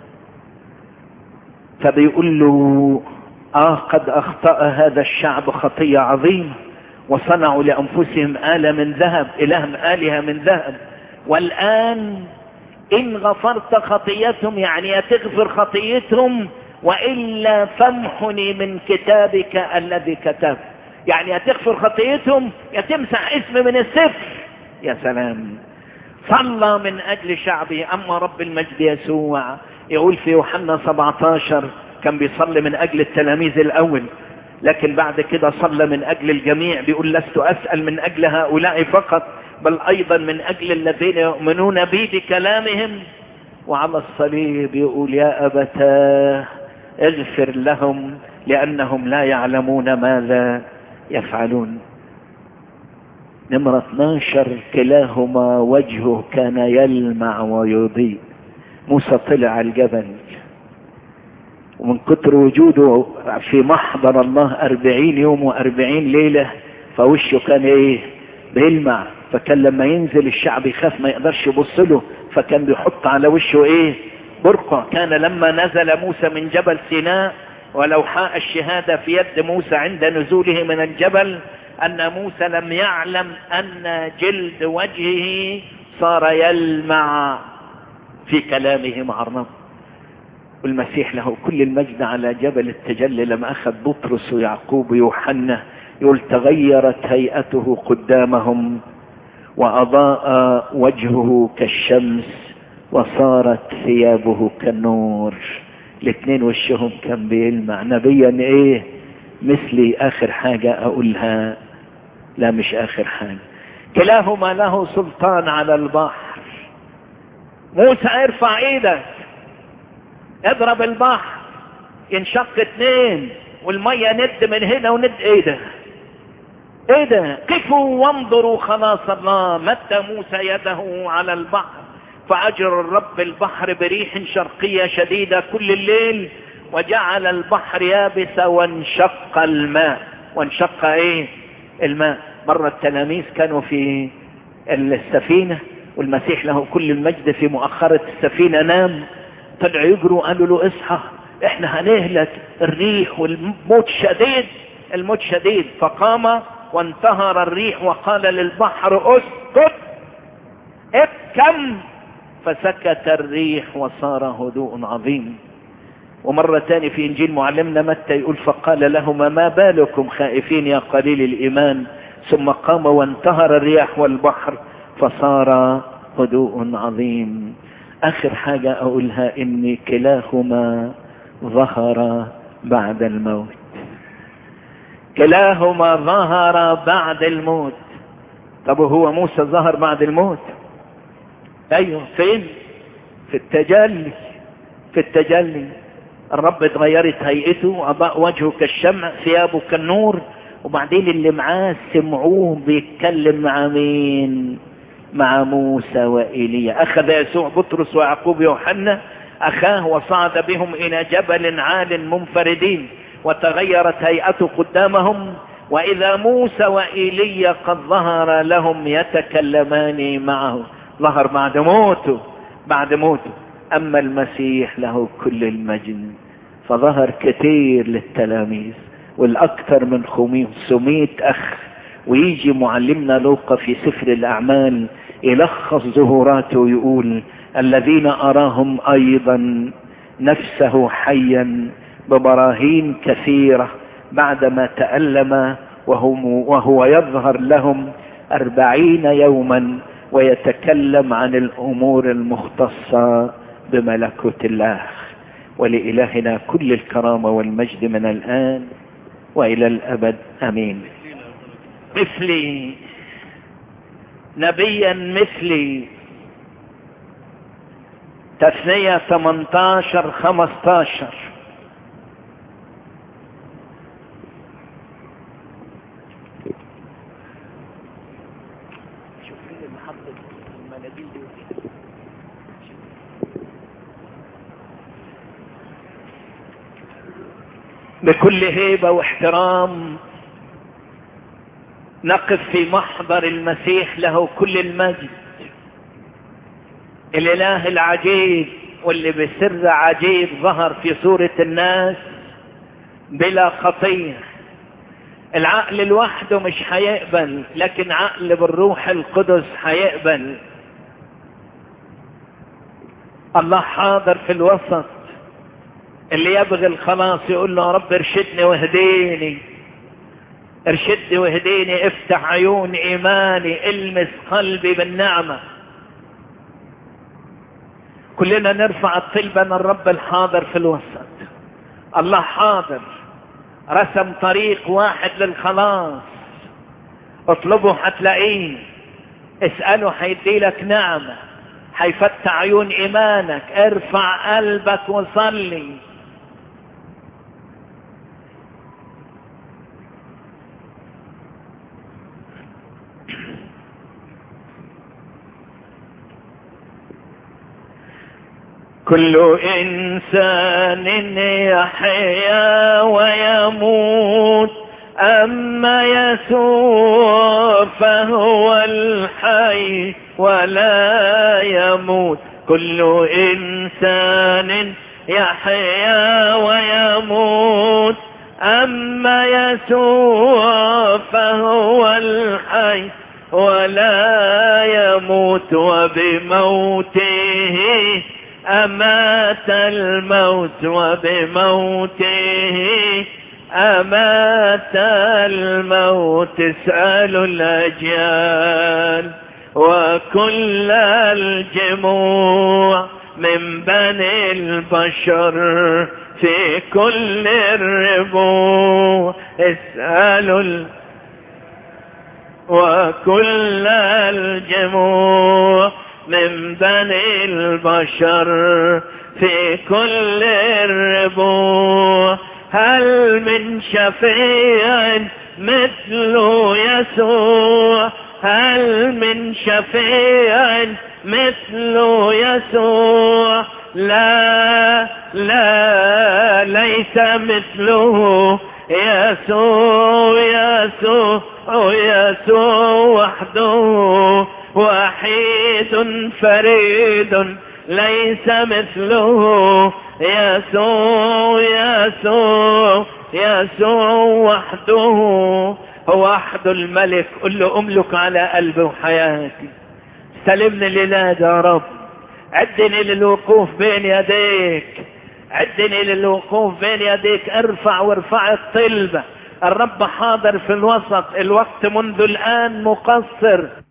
فبيقول له اه قد اخطأ هذا الشعب خطية عظيمة وصنعوا لانفسهم آلة من ذهب الهم آلهة من ذهب والان ان غفرت خطيتهم يعني تغفر خطيتهم والا فامحني من كتابك الذي كتبت يعني تغفر خطيتهم يا تمسح اسمي من السفر يا سلام صلى من اجل شعبه اما رب المجد يسوع يقول في يوحنا 17 كان بيصلي من اجل التلاميذ الاول لكن بعد كده صلى من اجل الجميع بيقول لست اسأل من اجل هؤلاء فقط بل ايضا من اجل الذين يؤمنون بي بكلامهم وعلى الصليب يقول يا ابتاه اغفر لهم لانهم لا يعلمون ماذا يفعلون نمرة 12 كلاهما وجهه كان يلمع ويضيء موسى طلع على الجبل ومن كتر وجوده في محضر الله أربعين يوم وأربعين ليلة فوشه كان ايه بيلمع فكان لما ينزل الشعب يخاف ما يقدرش يبص له فكان بيحط على وشه ايه برقع كان لما نزل موسى من جبل سيناء ولوحاء الشهادة في يد موسى عند نزوله من الجبل أن موسى لم يعلم أن جلد وجهه صار يلمع في كلامه مع الرب والمسيح له كل المجد على جبل التجلي لما أخذ بطرس ويعقوب ويوحنا يقول تغيرت هيئته قدامهم وأضاء وجهه كالشمس وصارت ثيابه كالنور الاثنين وشهم كان بيلمع نبيا ايه مثلي اخر حاجة اقولها لا مش اخر حاجة كلاهما له سلطان على البحر موسى ارفع ايدك اضرب البحر ينشق اتنين والمية ند من هنا وند ايه ده ايه ده قفوا وانظروا خلاص الله مد موسى يده على البحر فأجر الرب البحر بريح شرقية شديدة كل الليل وجعل البحر يابسا وانشق الماء وانشق ايه الماء مرة التلاميذ كانوا في السفينة والمسيح له كل المجد في مؤخرة السفينة نام طلعوا يجروا قالوا له اصحى احنا هنهلك الريح والموت شديد الموت شديد فقام وانتهر الريح وقال للبحر اسكت ابكم فسكت الريح وصار هدوء عظيم ومرة تاني في إنجيل معلمنا متى يقول فقال لهما ما بالكم خائفين يا قليل الإيمان ثم قام وانتهر الرياح والبحر فصار هدوء عظيم آخر حاجة أقولها إن كلاهما ظهر بعد الموت كلاهما ظهر بعد الموت طب هو موسى ظهر بعد الموت ايوه فين في التجلي في التجلي الرب اتغيرت هيئته أضاء وجهه كالشمع ثيابه كالنور وبعدين اللي معاه سمعوه بيتكلم مع مين مع موسى وإيليا أخذ يسوع بطرس ويعقوب ويوحنا أخاه وصعد بهم إلى جبل عال منفردين وتغيرت هيئته قدامهم وإذا موسى وإيليا قد ظهر لهم يتكلمان معه ظهر بعد موته بعد موته أما المسيح له كل المجد فظهر كثير للتلاميذ والأكثر من خمسمائة أخ ويجي معلمنا لوقا في سفر الأعمال يلخص ظهوراته ويقول الذين أراهم أيضا نفسه حيا ببراهين كثيرة بعدما تألم وهم وهو يظهر لهم أربعين يوما ويتكلم عن الأمور المختصة بملكوت الله ولإلهنا كل الكرامة والمجد من الآن وإلى الأبد أمين مثلي نبيا مثلي تثنية 18 15 بكل هيبة واحترام نقف في محضر المسيح له كل المجد الاله العجيب واللي بسر عجيب ظهر في صورة الناس بلا خطية العقل لوحده مش هيقبل لكن عقل بالروح القدس هيقبل الله حاضر في الوسط اللي يبغي الخلاص يقول له يا رب ارشدني واهديني ارشدني واهديني افتح عيون ايماني المس قلبي بالنعمة كلنا نرفع الطلبة ان الرب الحاضر في الوسط الله حاضر رسم طريق واحد للخلاص اطلبه هتلاقيه اسأله هيدي لك نعمة هيفتح عيون ايمانك ارفع قلبك وصلي كل إنسان يحيا ويموت أما يسوع فهو الحي ولا يموت كل إنسان يحيا ويموت أما يسوع فهو الحي ولا يموت وبموته أمات الموت وبموته أمات الموت اسألوا الأجيال وكل الجموع من بني البشر في كل الربوع اسألوا ال... وكل الجموع من بني البشر في كل الربوع هل من شفيع مثل يسوع هل من شفيع مثل يسوع لا لا ليس مثله يسوع يسوع يسوع وحده وحيد فريد ليس مثله يسوع يسوع يسوع وحده وحده الملك قل له املك على قلبي وحياتي سلمني لله يا رب عدني للوقوف بين يديك عدني للوقوف بين يديك ارفع وارفع الطلبة الرب حاضر في الوسط الوقت منذ الآن مقصر